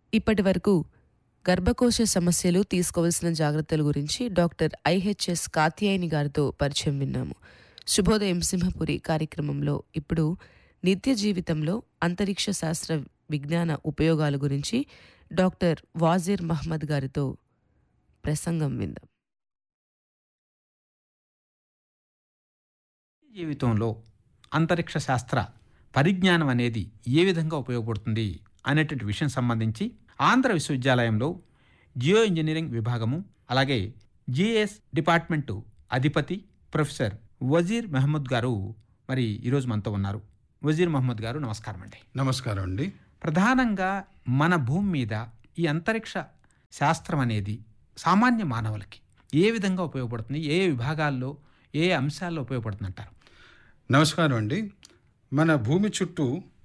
ఇప్పటి వరకు గర్భకోశ సమస్యలు తీసుకోవాల్సిన జాగ్రత్తల గురించి డాక్టర్ ఐహెచ్ఎస్ కాత్యాయని గారితో పరిచయం విన్నాము శుభోదయం సింహపురి కార్యక్రమంలో ఇప్పుడు నిత్య జీవితంలో అంతరిక్ష శాస్త్ర విజ్ఞాన ఉపయోగాల గురించి డాక్టర్ వాజీర్ మహమ్మద్ గారితో ప్రసంగం విందాం జీవితంలో అంతరిక్ష శాస్త్ర పరిజ్ఞానం అనేది ఏ విధంగా ఉపయోగపడుతుంది అనేటువంటి విషయం సంబంధించి ఆంధ్ర విశ్వవిద్యాలయంలో జియో ఇంజనీరింగ్ విభాగము అలాగే జిఎస్ డిపార్ట్మెంటు అధిపతి ప్రొఫెసర్ వజీర్ మహమ్మద్ గారు మరి ఈరోజు మనతో ఉన్నారు వజీర్ మహమ్మద్ గారు నమస్కారం అండి నమస్కారం అండి ప్రధానంగా మన భూమి మీద ఈ అంతరిక్ష శాస్త్రం అనేది సామాన్య మానవులకి ఏ విధంగా ఉపయోగపడుతుంది ఏ విభాగాల్లో ఏ అంశాల్లో ఉపయోగపడుతుంది అంటారు నమస్కారం అండి మన భూమి చుట్టూ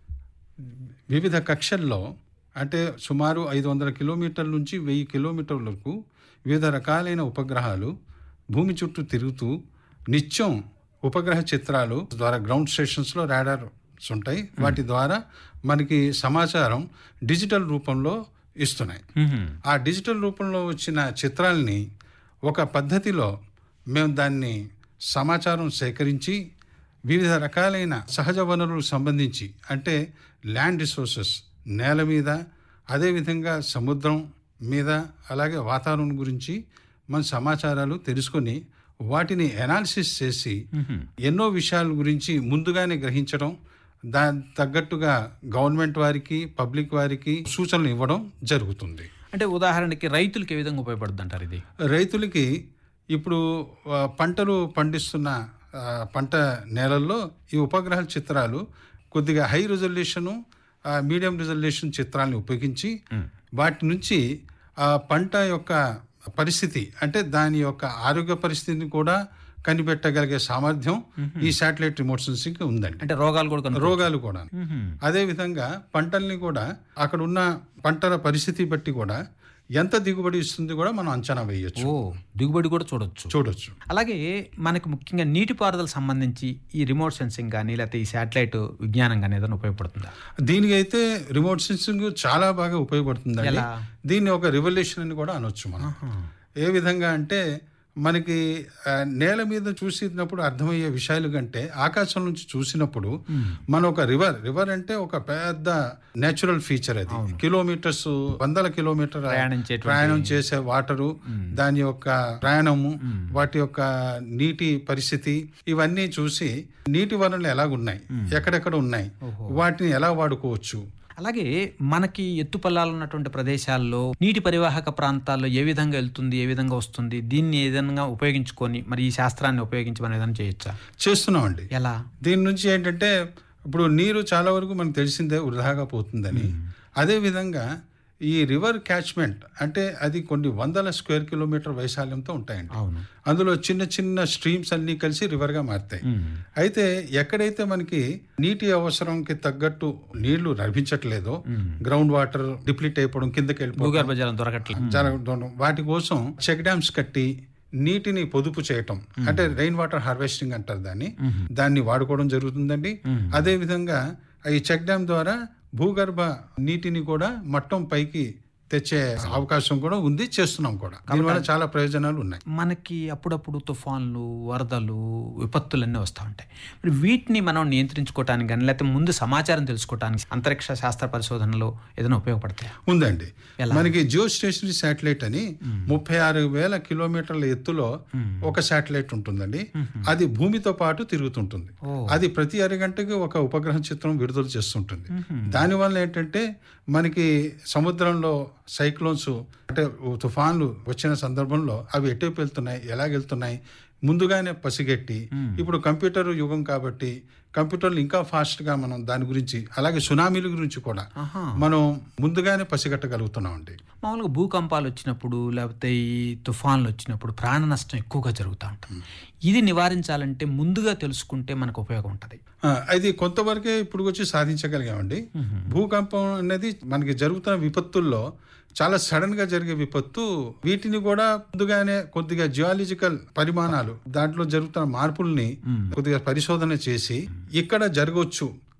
వివిధ కక్షల్లో అంటే సుమారు ఐదు వందల కిలోమీటర్ల నుంచి వెయ్యి కిలోమీటర్ల వరకు వివిధ రకాలైన ఉపగ్రహాలు భూమి చుట్టూ తిరుగుతూ నిత్యం ఉపగ్రహ చిత్రాలు ద్వారా గ్రౌండ్ స్టేషన్స్లో రాడార్స్ ఉంటాయి వాటి ద్వారా మనకి సమాచారం డిజిటల్ రూపంలో ఇస్తున్నాయి ఆ డిజిటల్ రూపంలో వచ్చిన చిత్రాల్ని ఒక పద్ధతిలో మేము దాన్ని సమాచారం సేకరించి వివిధ రకాలైన సహజ వనరులకు సంబంధించి అంటే ల్యాండ్ రిసోర్సెస్ నేల మీద అదేవిధంగా సముద్రం మీద అలాగే వాతావరణం గురించి మన సమాచారాలు తెలుసుకొని వాటిని ఎనాలిసిస్ చేసి ఎన్నో విషయాల గురించి ముందుగానే గ్రహించడం దాని తగ్గట్టుగా గవర్నమెంట్ వారికి పబ్లిక్ వారికి సూచనలు ఇవ్వడం జరుగుతుంది అంటే ఉదాహరణకి రైతులకు ఏ విధంగా ఉపయోగపడుతుంది అంటారు ఇది రైతులకి ఇప్పుడు ఆ, పంటలు పండిస్తున్న ఆ, పంట నేలల్లో ఈ ఉపగ్రహ చిత్రాలు కొద్దిగా హై రిజల్యూషను మీడియం రిజల్యూషన్ చిత్రాలను ఉపయోగించి వాటి నుంచి ఆ పంట యొక్క పరిస్థితి అంటే దాని యొక్క ఆరోగ్య పరిస్థితిని కూడా కనిపెట్టగలిగే సామర్థ్యం ఈ శాటిలైట్ రిమోట్ సెన్సింగ్ ఉందండి అంటే రోగాలు కూడా కనుక రోగాలు కూడా అదే విధంగా పంటల్ని కూడా అక్కడ ఉన్న పంటల పరిస్థితి బట్టి కూడా ఎంత దిగుబడి ఇస్తుంది కూడా మనం అంచనా వేయొచ్చు ఓ దిగుబడి కూడా చూడొచ్చు చూడొచ్చు అలాగే మనకి ముఖ్యంగా నీటిపారుదల సంబంధించి ఈ రిమోట్ సెన్సింగ్ కానీ లేకపోతే ఈ శాటిలైట్ విజ్ఞానం కానీ ఏదైనా ఉపయోగపడుతుందా దీనికి అయితే రిమోట్ సెన్సింగ్ చాలా బాగా ఉపయోగపడుతుందండి ఎలా? దీన్ని ఒక రివల్యూషన్ అని కూడా అనొచ్చు మనం ఏ విధంగా అంటే మనకి ఆ, నేల మీద చూసినప్పుడు అర్థమయ్యే విషయాలు కంటే ఆకాశం నుంచి చూసినప్పుడు మన ఒక రివర్ రివర్ అంటే ఒక పెద్ద నేచురల్ ఫీచర్ అది కిలోమీటర్స్ వందల కిలోమీటర్ ప్రయాణించేటువంటి- ప్రయాణం చేసే వాటరు దాని యొక్క ప్రయాణము వాటి యొక్క నీటి పరిస్థితి ఇవన్నీ చూసి నీటి వనరులు ఎలాగున్నాయి ఎక్కడెక్కడ ఉన్నాయి వాటిని ఎలా వాడుకోవచ్చు అలాగే మనకి ఎత్తుపల్లాలు ఉన్నటువంటి ప్రదేశాల్లో నీటి పరివాహక ప్రాంతాల్లో ఏ విధంగా వెళ్తుంది ఏ విధంగా వస్తుంది దీన్ని ఏదైనా ఉపయోగించుకొని మరి ఈ శాస్త్రాన్ని ఉపయోగించి మనం ఏదైనా చేయొచ్చా చేస్తున్నామండి ఎలా దీని నుంచి ఏంటంటే ఇప్పుడు నీరు చాలా వరకు మనకు తెలిసిందే వృధాగా పోతుందని అదే విధంగా ఈ రివర్ క్యాచ్మెంట్ అంటే అది కొన్ని వందల స్క్వేర్ కిలోమీటర్ వైశాల్యంతో ఉంటాయండి అవును అందులో చిన్న చిన్న స్ట్రీమ్స్ అన్ని కలిసి రివర్గా మారుతాయి అయితే ఎక్కడైతే మనకి నీటి అవసరంకి తగ్గట్టు నీళ్లు లభించట్లేదో గ్రౌండ్ వాటర్ డిప్లీట్ అయిపోవడం కిందకి వెళ్ళిపోవడం భూగర్భ జలం దొరకట్లేదు జరగడం వాటి కోసం చెక్ డ్యామ్స్ కట్టి నీటిని పొదుపు చేయటం అంటే రెయిన్ వాటర్ హార్వెస్టింగ్ అంటారు దాన్ని దాన్ని వాడుకోవడం జరుగుతుందండి అదే విధంగా ఈ చెక్ డ్యామ్ ద్వారా భూగర్భ నీటిని కూడా మట్టం పైకి తెచ్చే అవకాశం కూడా ఉంది చేస్తున్నాం కూడా దీనివల్ల చాలా ప్రయోజనాలు ఉన్నాయి మనకి అప్పుడప్పుడు తుఫాన్లు వరదలు విపత్తులన్నీ వస్తూ ఉంటాయి మరి వీటిని మనం నియంత్రించుకోవటానికి కానీ లేకపోతే ముందు సమాచారం తెలుసుకోవటానికి అంతరిక్ష శాస్త్ర పరిశోధనలో ఏదైనా ఉపయోగపడతాయి ఉందండి మనకి జియో స్టేషనరీ శాటిలైట్ అని ముప్పై ఆరు వేల కిలోమీటర్ల ఎత్తులో ఒక శాటిలైట్ ఉంటుందండి అది భూమితో పాటు తిరుగుతుంటుంది అది ప్రతి అరగంటకి ఒక ఉపగ్రహ చిత్రం విడుదల చేస్తుంటుంది దానివల్ల ఏంటంటే మనకి సముద్రంలో సైక్లోన్స్ అంటే తుఫాన్లు వచ్చిన సందర్భంలో అవి ఎటువైపు వెళ్తున్నాయి ఎలాగెళ్తున్నాయి ముందుగానే పసిగట్టి ఇప్పుడు కంప్యూటర్ యుగం కాబట్టి కంప్యూటర్లు ఇంకా ఫాస్ట్ గా మనం దాని గురించి అలాగే సునామీల గురించి కూడా మనం ముందుగానే పసిగట్టగలుగుతున్నాం అండి మామూలుగా భూకంపాలు వచ్చినప్పుడు లేకపోతే ఈ తుఫాన్లు వచ్చినప్పుడు ప్రాణ నష్టం ఎక్కువగా జరుగుతూ ఉంటుంది ఇది నివారించాలంటే ముందుగా తెలుసుకుంటే మనకు ఉపయోగం ఉంటుంది ఆ, అది కొంతవరకే ఇప్పుడు వచ్చి సాధించగలిగామండి భూకంపం అనేది మనకి జరుగుతున్న విపత్తుల్లో చాలా సడన్ గా జరిగే విపత్తు వీటిని కూడా ముందుగానే కొద్దిగా జియాలజికల్ పరిమాణాలు దాంట్లో జరుగుతున్న మార్పుల్ని కొద్దిగా పరిశోధన చేసి ఇక్కడ జరగవచ్చు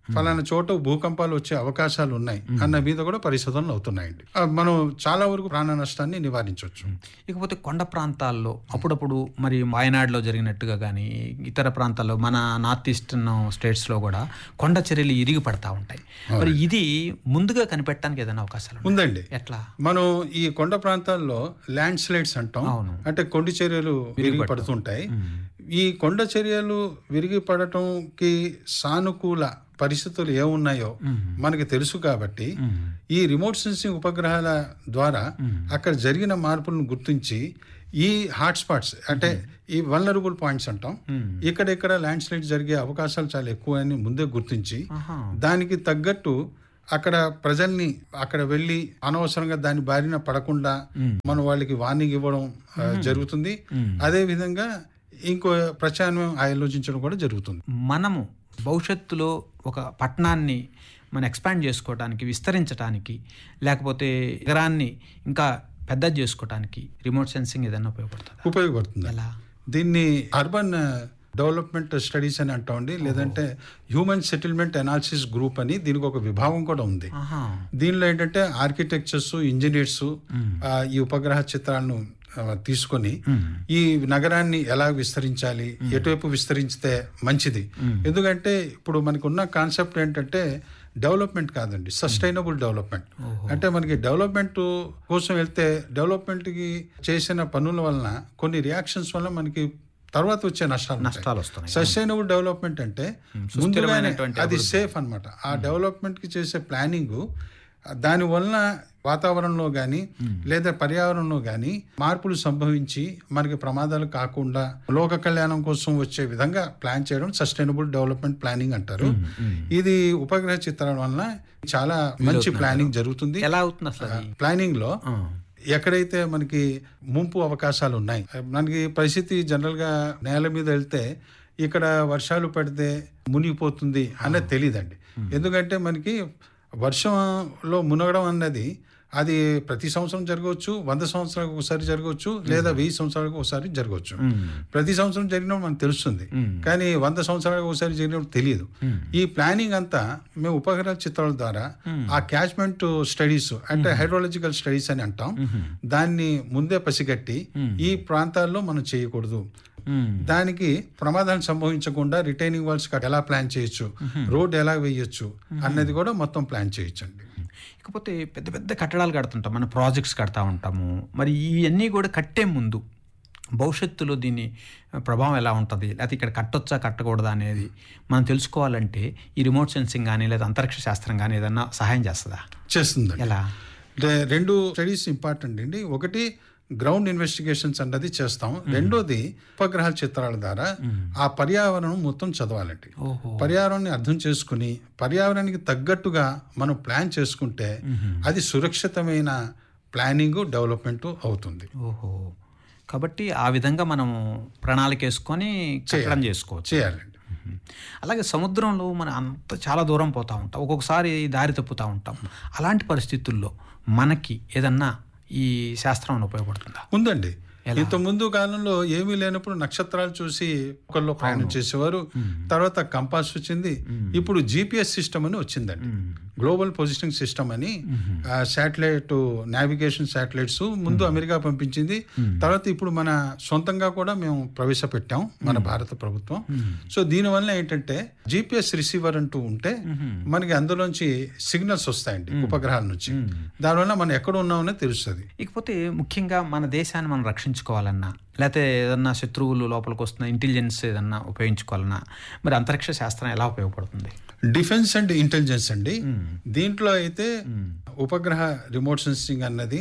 ఫలానా చోట భూకంపాలు వచ్చే అవకాశాలు ఉన్నాయి అన్న మీద కూడా పరిశోధనలు అవుతున్నాయండి ఆ, మనం చాలా వరకు ప్రాణ నష్టాన్ని నివారించవచ్చు ఇకపోతే కొండ ప్రాంతాల్లో అప్పుడప్పుడు మరి వాయనాడులో జరిగినట్టుగా కానీ ఇతర ప్రాంతాల్లో మన నార్త్ ఈస్టర్న్ స్టేట్స్లో కూడా కొండ చర్యలు ఇరిగి పడతా ఉంటాయి మరి ఇది ముందుగా కనిపెట్టడానికి ఏదైనా అవకాశాలు ఉన్నాయి ఉందండి ఎట్లా మనం ఈ కొండ ప్రాంతాల్లో ల్యాండ్ స్లైడ్స్ అంటాం అవును. అంటే కొండ చర్యలు విరిగి పడుతుంటాయి ఈ కొండ చర్యలు విరిగి పడటంకి సానుకూల పరిస్థితులు ఏమున్నాయో మనకి తెలుసు కాబట్టి ఈ రిమోట్ సెన్సింగ్ ఉపగ్రహాల ద్వారా అక్కడ జరిగిన మార్పులను గుర్తించి ఈ హాట్ స్పాట్స్ అంటే ఈ వల్నరబుల్ పాయింట్స్ అంటాం ఇక్కడ ఇక్కడ ల్యాండ్ స్లైడ్ జరిగే అవకాశాలు చాలా ఎక్కువ అని ముందే గుర్తించి ఆహా. దానికి తగ్గట్టు అక్కడ ప్రజల్ని అక్కడ వెళ్ళి అనవసరంగా దాని బారిన పడకుండా మనం వాళ్ళకి వార్నింగ్ ఇవ్వడం ఆ, జరుగుతుంది అదే విధంగా ఇంకో ప్రత్యామ్నాయం ఆలోచించడం కూడా జరుగుతుంది మనము భవిష్యత్తులో ఒక పట్టణాన్ని మనం ఎక్స్పాండ్ చేసుకోవడానికి విస్తరించడానికి లేకపోతే నగరాన్ని ఇంకా పెద్ద చేసుకోవడానికి రిమోట్ సెన్సింగ్ ఏదైనా ఉపయోగపడుతుంది ఉపయోగపడుతుంది ఎలా దీన్ని అర్బన్ డెవలప్మెంట్ స్టడీస్ అని అంటామండి లేదంటే హ్యూమన్ సెటిల్మెంట్ అనాలిసిస్ గ్రూప్ అని దీనికి ఒక విభాగం కూడా ఉంది ఆహా దీనిలో ఏంటంటే ఆర్కిటెక్చర్స్ ఇంజనీర్స్ ఈ ఉపగ్రహ చిత్రాలను ఆ, తీసుకొని ఈ నగరాన్ని ఎలా విస్తరించాలి ఎటువైపు విస్తరించితే మంచిది ఎందుకంటే ఇప్పుడు మనకు ఉన్న కాన్సెప్ట్ ఏంటంటే డెవలప్మెంట్ కాదండి సస్టైనబుల్ డెవలప్మెంట్ అంటే మనకి డెవలప్మెంట్ కోసం వెళ్తే డెవలప్మెంట్కి చేసిన పనుల వలన కొన్ని రియాక్షన్స్ వల్ల మనకి తర్వాత వచ్చే నష్టాలు ఉంటాయి. నష్టాలు వస్తున్నాయి సస్టైనబుల్ డెవలప్మెంట్ అంటే ముందుగానే సుస్థిరమైనటువంటి అది సేఫ్ అన్నమాట ఆ డెవలప్మెంట్ కి చేసే ప్లానింగ్ దాని వలన వాతావరణంలో కానీ లేదా పర్యావరణంలో కానీ మార్పులు సంభవించి మనకి ప్రమాదాలు కాకుండా లోక కళ్యాణం కోసం వచ్చే విధంగా ప్లాన్ చేయడం సస్టైనబుల్ డెవలప్మెంట్ ప్లానింగ్ అంటారు ఇది ఉపగ్రహ చిత్రాల వలన చాలా మంచి ప్లానింగ్ జరుగుతుంది ఎలా అవుతుంది అసలు అది? ప్లానింగ్ లో ఆ. ఎక్కడైతే మనకి ముంపు అవకాశాలు ఉన్నాయి మనకి పరిస్థితి జనరల్ గా నేల మీద వెళ్తే ఇక్కడ వర్షాలు పడితే మునిగిపోతుంది అన్నది తెలియదండి ఎందుకంటే మనకి వర్షంలో మునగడం అన్నది అది ప్రతి సంవత్సరం జరగవచ్చు వంద సంవత్సరాలకు ఒకసారి జరగవచ్చు లేదా వెయ్యి సంవత్సరాలకు ఒకసారి జరగవచ్చు ప్రతి సంవత్సరం జరిగినప్పుడు మనకు తెలుస్తుంది కానీ వంద సంవత్సరాలకు ఒకసారి జరిగినప్పుడు తెలియదు ఈ ప్లానింగ్ అంతా మేము ఉపగ్రహ చిత్రాల ద్వారా ఆ క్యాచ్మెంట్ స్టడీస్ అంటే హైడ్రాలజికల్ స్టడీస్ అని అంటాం దాన్ని ముందే పసిగట్టి ఈ ప్రాంతాల్లో మనం చేయకూడదు మ్మ్. దానికి ప్రమాదాలు సంభవించకుండా రిటైనింగ్ వాల్స్ ఎలా ప్లాన్ చేయొచ్చు రోడ్ ఎలా వేయొచ్చు అన్నది కూడా మొత్తం ప్లాన్ చేయొచ్చండి ఇకపోతే పెద్ద పెద్ద కట్టడాలు కడుతుంటాం మన ప్రాజెక్ట్స్ కడతా ఉంటాము మరి ఇవన్నీ కూడా కట్టే ముందు భవిష్యత్తులో దీని ప్రభావం ఎలా ఉంటుంది లేకపోతే ఇక్కడ కట్టొచ్చా కట్టకూడదా అనేది మనం తెలుసుకోవాలంటే ఈ రిమోట్ సెన్సింగ్ కానీ లేదా అంతరిక్ష శాస్త్రం కానీ ఏదన్నా సహాయం చేస్తుందా చేస్తుందండి ఎలా అంటే రెండు స్టడీస్ ఇంపార్టెంట్ అండి ఒకటి గ్రౌండ్ ఇన్వెస్టిగేషన్స్ అన్నది చేస్తాం రెండోది ఉపగ్రహాల చిత్రాల ద్వారా ఆ పర్యావరణం మొత్తం చదవాలండి ఓహో పర్యావరణాన్ని అర్థం చేసుకుని పర్యావరణానికి తగ్గట్టుగా మనం ప్లాన్ చేసుకుంటే అది సురక్షితమైన ప్లానింగ్ డెవలప్మెంట్ అవుతుంది ఓహో కాబట్టి ఆ విధంగా మనము ప్రణాళిక వేసుకొని కట్టడం చేసుకోవచ్చు చేయాలండి మ్మ్. అలాగే సముద్రంలో మనం అంత చాలా దూరం పోతూ ఉంటాం ఒక్కొక్కసారి దారి తప్పుతూ ఉంటాం అలాంటి పరిస్థితుల్లో మనకి ఏదన్నా ఈ శాస్త్రం ఉపయోగపడుతుందా ఉందండి ఇంత ముందు కాలంలో ఏమీ లేనప్పుడు నక్షత్రాలు చూసి ఒకళ్ళు ప్రయాణం చేసేవారు తర్వాత కంపాస్ వచ్చింది ఇప్పుడు జిపిఎస్ సిస్టమ్ అని వచ్చిందండి గ్లోబల్ పొజిషనింగ్ సిస్టమ్ అని శాటిలైట్ నావిగేషన్ శాటిలైట్స్ ముందు అమెరికా పంపించింది తర్వాత ఇప్పుడు మన సొంతంగా కూడా మేము ప్రవేశపెట్టాం మన భారత ప్రభుత్వం సో దీనివల్ల ఏంటంటే జిపిఎస్ రిసీవర్ అంటూ ఉంటే మనకి అందులోంచి సిగ్నల్స్ వస్తాయండి ఉపగ్రహాల నుంచి దానివల్ల మనం ఎక్కడ ఉన్నామనే తెలుస్తుంది ఇకపోతే ముఖ్యంగా మన దేశాన్ని మనం రక్షించుకోవాలన్నా లేకపోతే ఏదన్నా శత్రువులు లోపలికి వస్తున్న ఇంటెలిజెన్స్ ఏదన్నా ఉపయోగించుకోవాలన్నా మరి అంతరిక్ష శాస్త్రం ఎలా ఉపయోగపడుతుంది డిఫెన్స్ అండ్ ఇంటెలిజెన్స్ అండి దీంట్లో అయితే ఉపగ్రహ రిమోట్ సెన్సింగ్ అన్నది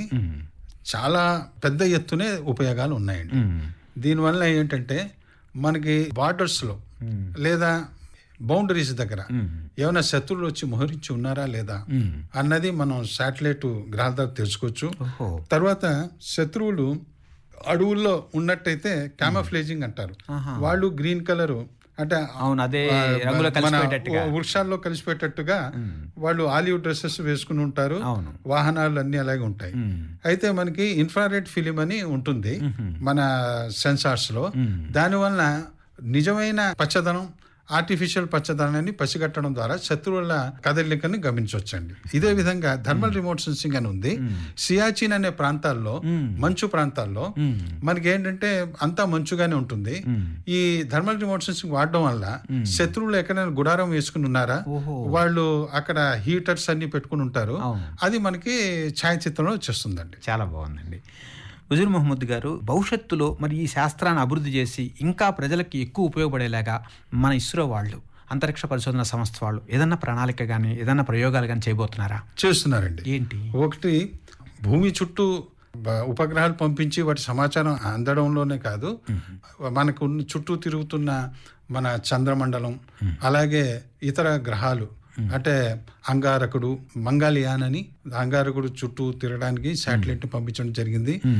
చాలా పెద్ద ఎత్తునే ఉపయోగాలు ఉన్నాయండి దీనివల్ల ఏంటంటే మనకి బార్డర్స్ లో లేదా బౌండరీస్ దగ్గర ఏమైనా శత్రువులు వచ్చి మోహరించి ఉన్నారా లేదా అన్నది మనం శాటిలైట్ గ్రహాల ద్వారా తెలుసుకోవచ్చు ఓహో తర్వాత శత్రువులు అడవుల్లో ఉన్నట్టయితే క్యామఫ్లేజింగ్ అంటారు వాళ్ళు గ్రీన్ కలర్ అంటే అవును అదే ఆ, రంగులో మన కలిసిపోయేటట్టుగా వృక్షాల్లో కలిసిపెట్టట్టుగా వాళ్ళు ఆలివ్ డ్రెస్సెస్ వేసుకుని ఉంటారు అవును వాహనాలు అన్ని అలాగే ఉంటాయి అయితే మనకి ఇన్ఫ్రారెడ్ ఫిలిం అని ఉంటుంది మన సెన్సార్స్ లో దానివల్ల నిజమైన పచ్చదనం ఆర్టిఫిషియల్ పచ్చదనాన్ని పసిగట్టడం ద్వారా శత్రువుల కదలికని గమనించవచ్చండి ఇదే విధంగా థర్మల్ రిమోట్ సెన్సింగ్ అని ఉంది సియాచిన్ అనే ప్రాంతాల్లో మంచు ప్రాంతాల్లో మనకి ఏంటంటే అంతా మంచుగానే ఉంటుంది ఈ థర్మల్ రిమోట్ సెన్సింగ్ వాడడం వల్ల శత్రువులు ఎక్కడైనా గుడారం వేసుకుని ఉన్నారా ఓహో. వాళ్ళు అక్కడ హీటర్స్ అన్ని పెట్టుకుని ఉంటారు అవును. అది మనకి ఛాయాచిత్రంలో వచ్చేస్తుందండి చాలా బాగుందండి ఉజూర్ మహమ్మద్ గారు భవిష్యత్తులో మరి ఈ శాస్త్రాన్ని అభివృద్ధి చేసి ఇంకా ప్రజలకి ఎక్కువ ఉపయోగపడేలాగా మన ఇస్రో వాళ్ళు అంతరిక్ష పరిశోధన సంస్థ వాళ్ళు ఏదన్నా ప్రణాళిక కానీ ఏదన్నా ప్రయోగాలు కానీ చేయబోతున్నారా చేస్తున్నారండి ఏంటి ఒకటి భూమి చుట్టూ బ- ఉపగ్రహాలు పంపించి వాటి సమాచారం అందడంలోనే కాదు మనకు ఉన్న- చుట్టూ తిరుగుతున్న మన చంద్రమండలం అలాగే ఇతర గ్రహాలు అంటే అంగారకుడు మంగళయాన్ అని అంగారకుడు చుట్టూ తిరగడానికి శాటిలైట్ పంపించడం జరిగింది